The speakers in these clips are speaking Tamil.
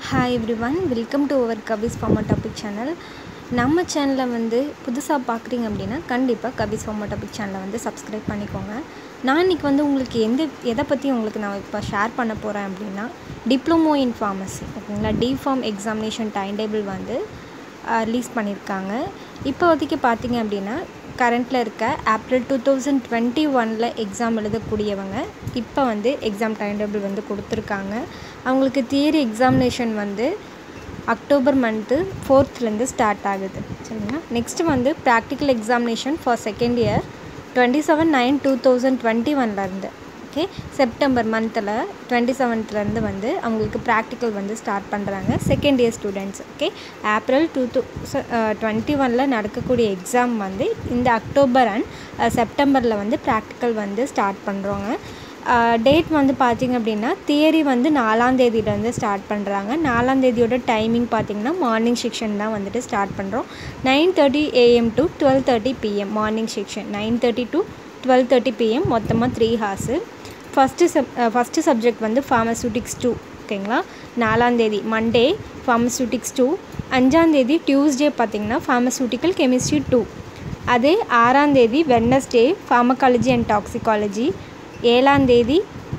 hi everyone welcome to our Kavis pharma topic channel நம்ம சேனலில் வந்து புதுசாக பார்க்குறீங்க அப்படின்னா கண்டிப்பாக கபிஸ் ஃபார்மா டாபிக் சேனலை வந்து சப்ஸ்கிரைப் பண்ணிக்கோங்க நான் இன்றைக்கி வந்து உங்களுக்கு எந்த எதை பற்றி உங்களுக்கு நான் இப்போ ஷேர் பண்ண போகிறேன் அப்படின்னா டிப்ளமோ இன் ஃபார்மசி ஓகேங்களா டிஃபார்ம் எக்ஸாமினேஷன் டைம் டேபிள் வந்து ரிலீஸ் பண்ணியிருக்காங்க இப்போதைக்கு பார்த்தீங்க அப்படின்னா கரண்ட்டில் இருக்க ஏப்ரல் டூ தௌசண்ட் டுவெண்ட்டி ஒனில் எக்ஸாம் எழுதக்கூடியவங்க இப்போ வந்து எக்ஸாம் டைம் டேபிள் வந்து கொடுத்துருக்காங்க அவங்களுக்கு தியரி எக்ஸாமினேஷன் வந்து அக்டோபர் மந்த்து ஃபோர்த்லேருந்து ஸ்டார்ட் ஆகுது சரிங்களா நெக்ஸ்ட்டு வந்து practical examination for second year twenty seven nine two thousand twenty ஒன்லேருந்து ஓகே செப்டம்பர் மந்தில் டுவெண்ட்டி செவன்த்லேருந்து வந்து அவங்களுக்கு ப்ராக்டிக்கல் வந்து ஸ்டார்ட் பண்ணுறாங்க second year students okay April two two twenty ஒனில் நடக்கக்கூடிய எக்ஸாம் வந்து இந்த அக்டோபர் அண்ட் செப்டம்பரில் வந்து ப்ராக்டிக்கல் வந்து ஸ்டார்ட் பண்ணுறோங்க டேட் வந்து பார்த்திங்க அப்படின்னா தியரி வந்து நாலாந்தேதியிலேருந்து ஸ்டார்ட் பண்ணுறாங்க நாலாந்தேதியோட டைமிங் பார்த்திங்கன்னா மார்னிங் செக்ஷன் தான் வந்துட்டு ஸ்டார்ட் பண்ணுறோம் nine thirty AM to twelve thirty PM morning section nine thirty to twelve thirty PM மொத்தமாக three hours first sub first subject வந்து ஃபார்மசூட்டிக்ஸ் டூ ஓகேங்களா நாலாந்தேதி மண்டே ஃபார்மசூட்டிக்ஸ் டூ அஞ்சாந்தேதி டியூஸ்டே பார்த்திங்கன்னா ஃபார்மசூட்டிக்கல் கெமிஸ்ட்ரி டூ அதே ஆறாந்தேதி வெட்னஸ்டே ஃபார்மகாலஜி அண்ட் டாக்ஸிகாலஜி ஏழாந்தேதி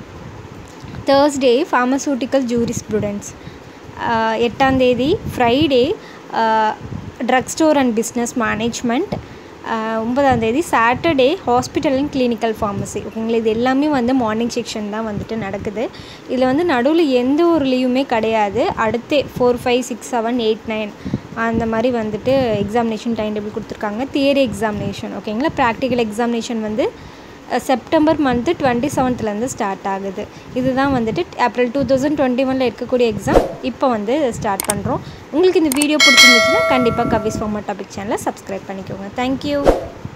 தேர்ஸ்டே ஃபார்மசூட்டிக்கல் ஜூரிஸ்ப்ருடன்ஸ் எட்டாந்தேதி Friday drug store and business management ஒன்பதாந்தேதி Saturday hospital and clinical pharmacy ஓகேங்களா இது எல்லாமே வந்து மார்னிங் செக்ஷன் தான் வந்துட்டு நடக்குது இதில் வந்து நடுவில் எந்த ஒரு லீவுமே கிடையாது அடுத்தே four five six seven eight nine அந்த மாதிரி வந்துட்டு எக்ஸாமினேஷன் டைம் டேபிள் கொடுத்துருக்காங்க தியரி எக்ஸாமினேஷன் ஓகேங்களா ப்ராக்டிக்கல் எக்ஸாமினேஷன் வந்து செப்டம்பர் மந்த்து டுவெண்ட்டி செவன்த்லேருந்து ஸ்டார்ட் ஆகுது இதுதான் வந்துட்டு ஏப்ரல் டூ தௌசண்ட் டுவெண்ட்டி ஒனில் இருக்கக்கூடிய எக்ஸாம் இப்போ வந்து ஸ்டார்ட் பண்ணுறோம் உங்களுக்கு இந்த வீடியோ பிடிச்சிருந்துச்சுன்னா கண்டிப்பாக கவிஸ் ஃபார்மா டாபிக் சேனலை சப்ஸ்கிரைப் பண்ணிக்கோங்க தேங்க்யூ